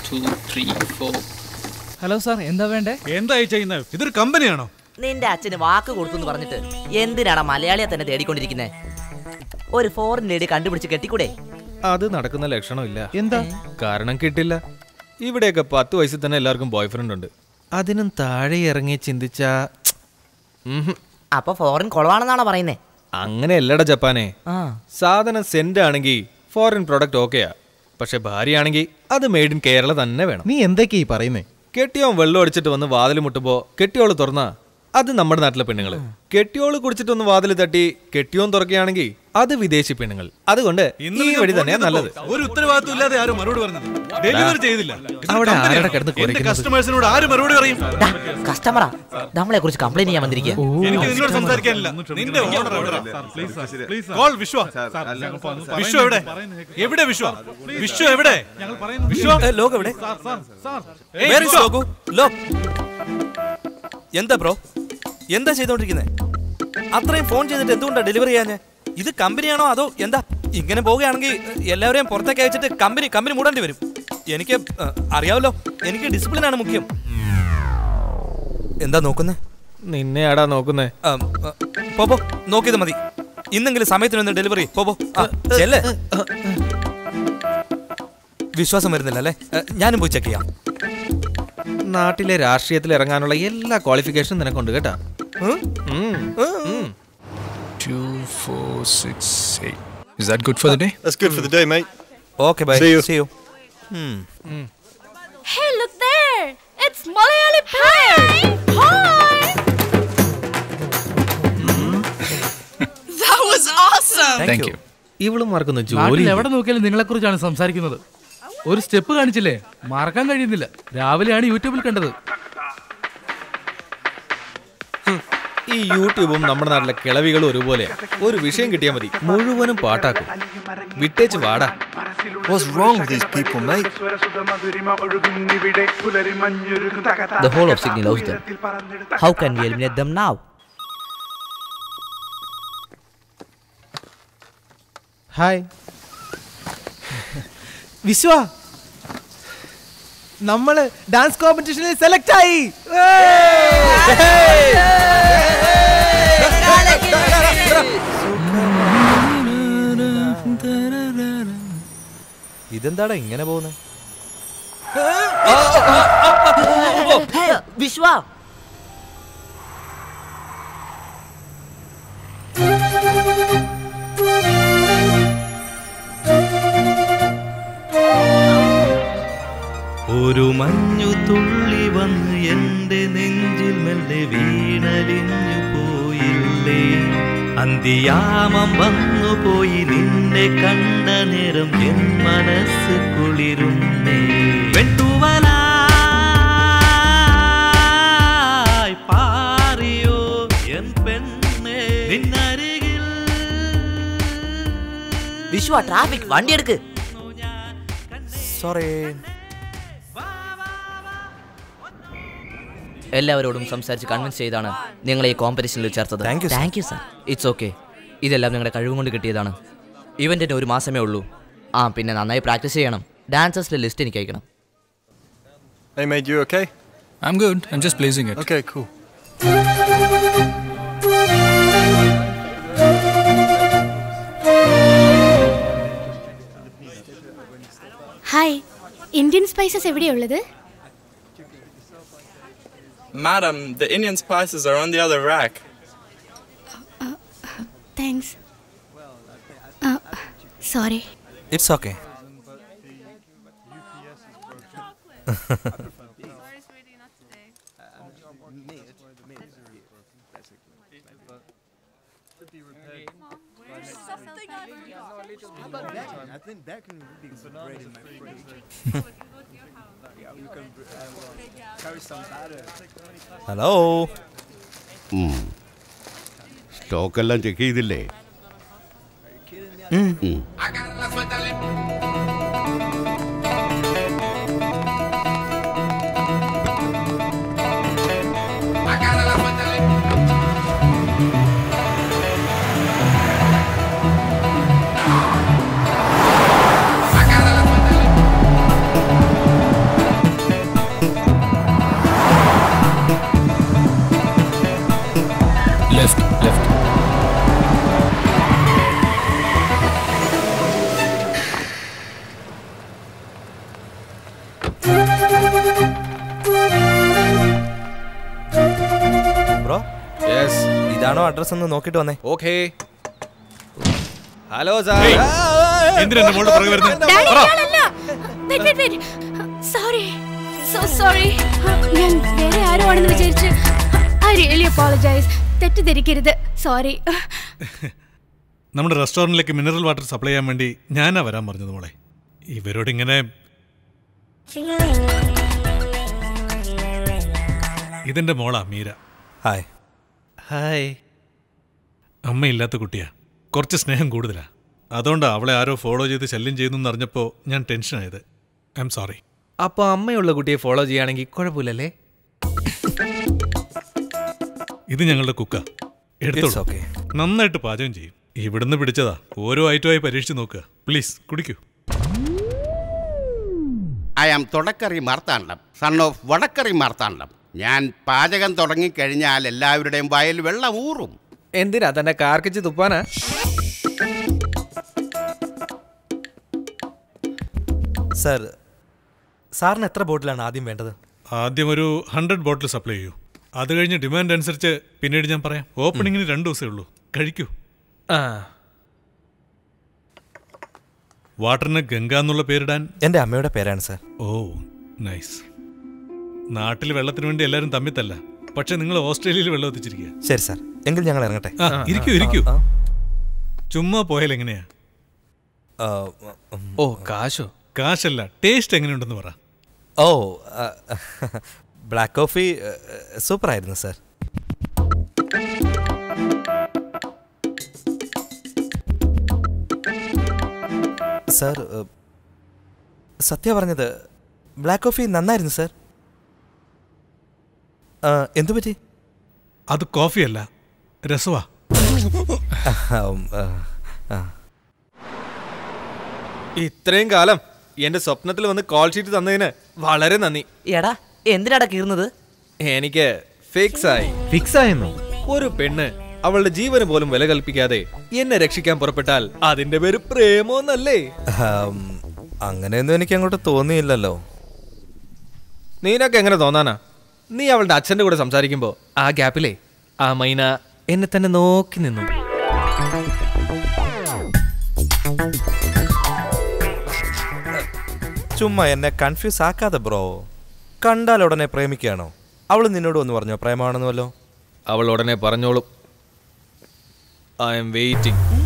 To three four hello sir എന്താ വേണ്ടേ എന്തായി ചെയ്യുന്നത് ഇതൊരു കമ്പനിയാണോ നിന്റെ അച്ഛന് വാക്ക് കൊടുത്തു എന്ന് പറഞ്ഞിട്ട് എന്തിനാണ് മലയാളിയെ തന്നെ തേടിക്കൊണ്ടിരിക്കുന്നത് ഒരു ഫോറിൻ ലേഡി കണ്ടുപിടിച്ച് കെട്ടിക്കൂടെ അത് നടക്കുന്ന ലക്ഷണമില്ല എന്താ കാരണം കിട്ടില്ല ഇവിടെയൊക്കെ പത്ത് വയസ്സിൽ തന്നെ എല്ലാവർക്കും ബോയ് ഫ്രണ്ട് ഉണ്ട് അതിനും താഴെ ഇറങ്ങി ചിന്തിച്ച അപ്പൊ ഫോറിൻ കുളവാണെന്നാണോ പറയുന്നേ അങ്ങനെ അല്ലട ജപ്പാനെ ആ സാധനം സെന്റ് ആണെങ്കിൽ ഫോറിൻ പ്രൊഡക്റ്റ് ഓക്കെയാ പക്ഷെ ഭാര്യയാണെങ്കിൽ അത് മെയ്ഡ് ഇൻ കേരള തന്നെ വേണം നീ എന്തൊക്കെയാ ഈ പറയുന്നേ കെട്ടിയോൻ വെള്ളം അടിച്ചിട്ട് വന്ന് വാതിൽ മുട്ടുമ്പോ കെട്ടിയോള് തുറന്നാ അത് നമ്മുടെ നാട്ടിലെ പെണ്ണുങ്ങള് കെട്ടിയോള് കുടിച്ചിട്ട് ഒന്ന് വാതിൽ തട്ടി കെട്ടിയോൻ തുറക്കുകയാണെങ്കിൽ അത് വിദേശി പെണ്ണുങ്ങൾ അതുകൊണ്ട് ഈ വഴി തന്നെയാ നല്ലത് ഒരു ഉത്തരവാദിത്വം ഇല്ലാതെ ആരും മറുപടി പറഞ്ഞത് ഡെലിവറി ചെയ്തില്ല ഇതൊരു അവിടെ കമ്പനിയാണ്. ആരുടെ കിടന്ന് എന്റെ കുരയ്ക്കുന്നത്? കസ്റ്റമേഴ്സിനോട് ആര് മറുപടി പറയും കസ്റ്റമറാ നമ്മളെ കുറിച്ച് കംപ്ലൈന്റ് ചെയ്യാൻ വന്നിരിക്കുക എനിക്ക് നിന്നോട് സംസാരിക്കാനില്ല നിന്റെ ഓണർ എവിടെടാ? കോൾ വിശ്വ വിശ്വ എവിടെ എവിടെ വിശ്വ വിശ്വ എവിടെ വിശ്വ ലോക എവിടെ ഏയ്, Where is വിശ്വ. ലോകു? ലോ എന്താ ബ്രോ എന്താ ചെയ്തോണ്ടിരിക്കുന്നത് അത്രയും ഫോൺ ചെയ്തിട്ട് എന്തുകൊണ്ടാ ഡെലിവറി ചെയ്യാഞ്ഞ് ഇത് കമ്പനിയാണോ അതോ എന്താ ഇങ്ങനെ പോവുകയാണെങ്കിൽ എല്ലാവരെയും പുറത്തേക്ക് അയച്ചിട്ട് കമ്പനി കമ്പനി മൂടേണ്ടി വരും എനിക്ക് ആ, അറിയാമല്ലോ എനിക്ക് ഡിസിപ്ലിൻ ആണ് മുഖ്യം എന്താ നോക്കുന്നേ നിന്നെയാടാ നോക്കുന്നേ പോ പോ നോക്കിയത് മതി ഇന്നെങ്കിലും സമയത്തിനൊന്ന് ഡെലിവറി പോ പോ ആ, ചെല്ല് വിശ്വാസം വരുന്നില്ല അല്ലേ ആ, ഞാനും പോയി ചെക്ക് ചെയ്യാം നാട്ടിലെ രാഷ്ട്രീയത്തിൽ ഇറങ്ങാനുള്ള എല്ലാ ക്വാളിഫിക്കേഷനും നിനക്കുണ്ട് കേട്ടാ ഉം. ഉം. Two, four, six, eight. Is that good for the day? That's good for the day, mate. Okay, bye. See you. See you. Hey, look there! It's Malayali Pie! Hi! That was awesome! Thank you. ഇവളുമാർക്കൊന്നും ജോലി നാട്ടിൽ എവിടെ നോക്കിയാലും നിങ്ങളെ കുറിച്ചാണ് സംസാരിക്കുന്നത് ഒരു step കാണിച്ചില്ലേ മറക്കാൻ കഴിയുന്നില്ല രാവിലെയാണ് യൂട്യൂബിൽ കണ്ടത് ഈ യൂട്യൂബും നമ്മുടെ നാട്ടിലെ കിളവികളും ഒരുപോലെ ഒരു വിഷയം കിട്ടിയാൽ മതി മുഴുവനും പാട്ടാക്കും വിട്ടേച്ച് വാടാ What's wrong with these people, mate? The whole of Sydney loves them. How can we eliminate them now? Hi Vishwa നമ്മള് ഡാൻസ് കോമ്പറ്റീഷനിൽ സെലക്ട് ആയി ഇതെന്താടാ ഇങ്ങനെ പോകുന്നത് വിശ്വ ഒരു മഞ്ഞു തുള്ളി വന്ന് എന്റെ നെഞ്ചിൽ മെല്ലെ വീണലിഞ്ഞു പോയില്ലേ അന്തിയാമം വന്നു പോയി നിന്നെ കണ്ട നേരം എൻ മനസ്സ് കുളിരുന്നേ വെട്ടുവലായി പാറിയോ എൻ പെണ്ണേ നിന്നരികിൽ വിശ്വ ട്രാഫിക് വണ്ടി എടുക്ക് സോറി എല്ലാവരോടും സംസാരിച്ച് കൺവിൻസ് ചെയ്താണ് നിങ്ങളെ ഈ കോമ്പറ്റീഷനിൽ ചേർത്തത് Thank you, sir. Thank you sir it's okay ഇതെല്ലാം നിങ്ങളുടെ കഴിവും കൊണ്ട് കിട്ടിയതാണ് ഇവന്റിന് ഒരു മാസമേ ഉള്ളൂ ആ പിന്നെ നന്നായി പ്രാക്ടീസ് ചെയ്യണം ഡാൻസേഴ്സിലെ ലിസ്റ്റ് എനിക്ക് അയക്കണം Hey, mate, you okay? I'm good. I'm just blazing it. Okay, cool. Hi Indian spices എവിടെയുള്ളത് Madam, the Indian spices are on the other rack. Thanks sorry it's okay hello stock എല്ലാം check ചെയ്തില്ലേ ഉം. ഇതാണോ address ഒന്ന് നോക്കിട്ട് വന്നേ okay hello sir എന്തിനാ എന്റെ മോളുടെ പുറകെ വരുന്നത് ഡാഡി പറ. ഇയാളല്ല wait wait wait sorry so sorry ഞാൻ വേറെ ആരോ ആണെന്ന് വിചാരിച്ച് ഐ റിയലി അപ്പോളജൈസ് തെറ്റിദ്ധരിക്കരുത് സോറി നമ്മുടെ റെസ്റ്റോറൻറ്റിലേക്ക് മിനറൽ വാട്ടർ സപ്ലൈ ചെയ്യാൻ വേണ്ടി ഞാനാ വരാൻ പറഞ്ഞത് മോളെ ഇവരോട് ഇങ്ങനെ ഇതെന്റെ മോളാ മീര ഹായ് ഹായ് അമ്മയില്ലാത്ത കുട്ടിയാ കുറച്ച് സ്നേഹം കൂടുതലാ അതുകൊണ്ടാ അവളെ ആരോ ഫോളോ ചെയ്ത് ശല്യം ചെയ്യുന്നു അറിഞ്ഞപ്പോൾ ഞാൻ ടെൻഷനായത് ഐ എം സോറി അപ്പൊ അമ്മയുള്ള കുട്ടിയെ ഫോളോ ചെയ്യുകയാണെങ്കിൽ കുഴപ്പമില്ലല്ലേ ഇത് ഞങ്ങളുടെ കുക്ക It's എടുത്തോളൂ okay. നന്നായിട്ട് പാചകം ചെയ്യും ഇവിടുന്ന് പിടിച്ചതാ ഓരോ ഐറ്റമായി പരീക്ഷിച്ച് നോക്കുക പ്ലീസ് കുടിക്കൂ ഐ ആം തുടക്കറി മാർത്താണ്ഡം സൺ ഓഫ് വടക്കറി മാർത്താണ്ഡം ഞാൻ പാചകം തുടങ്ങിക്കഴിഞ്ഞാൽ എല്ലാവരുടെയും വയൽ വെള്ളം ഊറും എന്തിനാ തന്നെ കാർക്കിച്ച് തുപ്പാനാ സർ സാറിന് എത്ര ബോട്ടിലാണ് ആദ്യം വേണ്ടത് ആദ്യം ഒരു ഹൺഡ്രഡ് ബോട്ടിൽ സപ്ലൈ ചെയ്യൂ അത് കഴിഞ്ഞ് ഡിമാൻഡ് അനുസരിച്ച് പിന്നീട് ഞാൻ പറയാം ഓപ്പണിങ്ങിന് രണ്ട് ദിവസമേ ഉള്ളൂ കഴിക്കൂ ആ വാട്ടറിന് ഗംഗ എന്നുള്ള പേരിടാൻ എൻ്റെ അമ്മയുടെ പേരാണ് സർ ഓ നൈസ് നാട്ടിൽ വെള്ളത്തിന് വേണ്ടി എല്ലാവരും തമ്മിത്തല്ല പക്ഷെ നിങ്ങൾ ഓസ്ട്രേലിയയിൽ വെള്ളം എത്തിച്ചിരിക്കുക ശരി സാർ എങ്കിൽ ഞങ്ങൾ ഇറങ്ങട്ടെ ആ ഇരിക്കൂ ഇരിക്കൂ ആ, ചുമ്മാ പോയാൽ എങ്ങനെയാ ആ, ഉം. ഓ കാശോ കാശല്ല ടേസ്റ്റ് എങ്ങനെയുണ്ടെന്ന് പറ ഓ ബ്ലാക്ക് കോഫി സൂപ്പർ ആയിരുന്നു സർ സർ സത്യ പറഞ്ഞത് ബ്ലാക്ക് കോഫി നന്നായിരുന്നു സർ എന്തു പറ്റി അത് കോഫിയല്ല രസവാ ഉം, ആ, ആ. ഇത്രയും കാലം എന്റെ സ്വപ്നത്തിൽ വന്ന് കോൾ ഷീറ്റ് തന്നതിന് വളരെ നന്ദി എടാ എന്തിനാടാ കീറുന്നത് എനിക്ക് ഫിക്സ് ആയി ഫിക്സ് ആയെന്നോ ഒരു പെണ്ണ് അവളുടെ ജീവന് പോലും വില കൽപ്പിക്കാതെ എന്നെ രക്ഷിക്കാൻ പുറപ്പെട്ടാൽ അതിന്റെ പേര് പ്രേമോന്നല്ലേ ഉം, അങ്ങനെയൊന്നും എനിക്ക് അങ്ങോട്ട് തോന്നിയില്ലല്ലോ നീനൊക്കെ എങ്ങനെ തോന്നാനാ നീ അവളുടെ അച്ഛന്റെ കൂടെ സംസാരിക്കുമ്പോ ആ ഗ്യാപ്പിലെ ആ മൈന എന്നെ തന്നെ നോക്കി നിന്നു ചുമ്മാ എന്നെ കൺഫ്യൂസ് ആക്കാതെ ബ്രോ കണ്ടാൽ ഉടനെ പ്രേമിക്കുകയാണോ അവൾ നിന്നോട് ഒന്ന് പറഞ്ഞോ പ്രേമാണെന്നുവല്ലോ അവൾ ഉടനെ പറഞ്ഞോളും ഐ എം വെയിറ്റിംഗ്